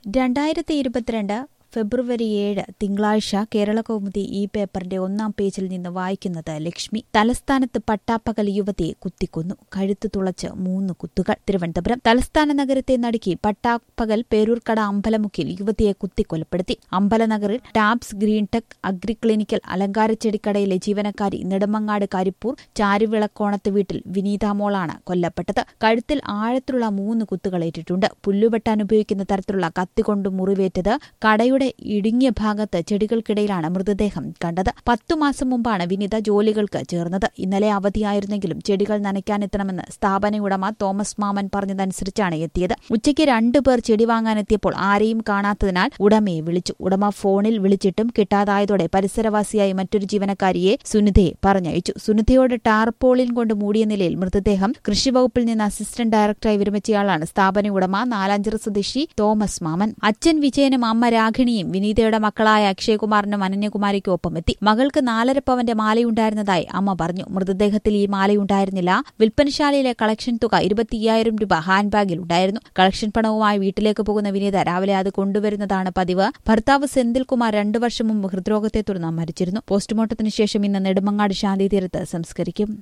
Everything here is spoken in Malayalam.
രണ്ടായിരത്തി ഇരുപത്തിരണ്ട് ഫെബ്രുവരി ഏഴ് തിങ്കളാഴ്ച കേരളകൗമുദി ഈ പേപ്പറിന്റെ ഒന്നാം പേജിൽ നിന്ന് വായിക്കുന്നത് ലക്ഷ്മി തലസ്ഥാനത്ത് പട്ടാപ്പകൽ യുവതിയെ കുത്തിക്കൊന്നു കഴുത്ത് തുളച്ച് മൂന്ന് കുത്തുകൾ തിരുവനന്തപുരം തലസ്ഥാന നഗരത്തെ നടുക്കി പട്ടാപ്പകൽ പേരൂർക്കട അമ്പലമുക്കിൽ യുവതിയെ കുത്തിക്കൊലപ്പെടുത്തി അമ്പലനഗറിൽ Tabs green tech agri clinical അലങ്കാരച്ചെടിക്കടയിലെ ജീവനക്കാരി നെടുമങ്ങാട് കരിപ്പൂർ ചാരുവിളക്കോണത്ത് വീട്ടിൽ വിനീത മോളാണ് കൊല്ലപ്പെട്ടത് കഴുത്തിൽ ആഴത്തിലുള്ള മൂന്ന് കുത്തുകളേറ്റിട്ടുണ്ട് പുല്ലുവെട്ടാൻ ഉപയോഗിക്കുന്ന തരത്തിലുള്ള കത്തികൊണ്ട് മുറിവേറ്റത് കടയുടെ ഇടുങ്ങിയ ഭാഗത്ത് ചെടികൾക്കിടയിലാണ് മൃതദേഹം കണ്ടത് പത്തു മാസം മുമ്പാണ് വിനിത ജോലികൾക്ക് ചേർന്നത് ഇന്നലെ അവധിയായിരുന്നെങ്കിലും ചെടികൾ നനയ്ക്കാനെത്തണമെന്ന് സ്ഥാപന ഉടമ തോമസ് മാമൻ പറഞ്ഞതനുസരിച്ചാണ് എത്തിയത് ഉച്ചയ്ക്ക് രണ്ടുപേർ ചെടി വാങ്ങാനെത്തിയപ്പോൾ ആരെയും കാണാത്തതിനാൽ ഉടമയെ വിളിച്ചു ഉടമ ഫോണിൽ വിളിച്ചിട്ടും കിട്ടാതായതോടെ പരിസരവാസിയായ മറ്റൊരു ജീവനക്കാരിയെ സുനിതയെ പറഞ്ഞയച്ചു സുനിതയോട് ടാർപോളിൻ കൊണ്ട് മൂടിയ നിലയിൽ മൃതദേഹം കൃഷിവകുപ്പിൽ നിന്ന് അസിസ്റ്റന്റ് ഡയറക്ടറായി വിരമിച്ചയാളാണ് സ്ഥാപന ഉടമ നാലാഞ്ചിറ സ്വദേശി തോമസ് മാമൻ അച്ഛൻ വിജയനും അമ്മ രാഘിണിയും വിനീതയുടെ മക്കളായ അക്ഷയകുമാറിനും അനന്യകുമാരിക്കും ഒപ്പമെത്തി മകൾക്ക് നാലര പവന്റെ മാലയുണ്ടായിരുന്നതായി അമ്മ പറഞ്ഞു മൃതദേഹത്തിൽ ഈ മാലയുണ്ടായിരുന്നില്ല വിൽപ്പനശാലയിലെ കളക്ഷൻ തുക ഇരുപത്തിയ്യായിരം രൂപ ഹാൻഡ് ബാഗിൽ ഉണ്ടായിരുന്നു കളക്ഷൻ പണവുമായി വീട്ടിലേക്ക് പോകുന്ന വിനീത രാവിലെ അത് കൊണ്ടുവരുന്നതാണ് പതിവ് ഭർത്താവ് സെന്തിൽകുമാർ രണ്ടു വർഷം മുമ്പ് ഹൃദ്രോഗത്തെ തുടർന്ന് മരിച്ചിരുന്നു പോസ്റ്റ്മോർട്ടത്തിന് ശേഷം ഇന്ന് നെടുമങ്ങാട് ശാന്തി തീരത്ത് സംസ്കരിക്കും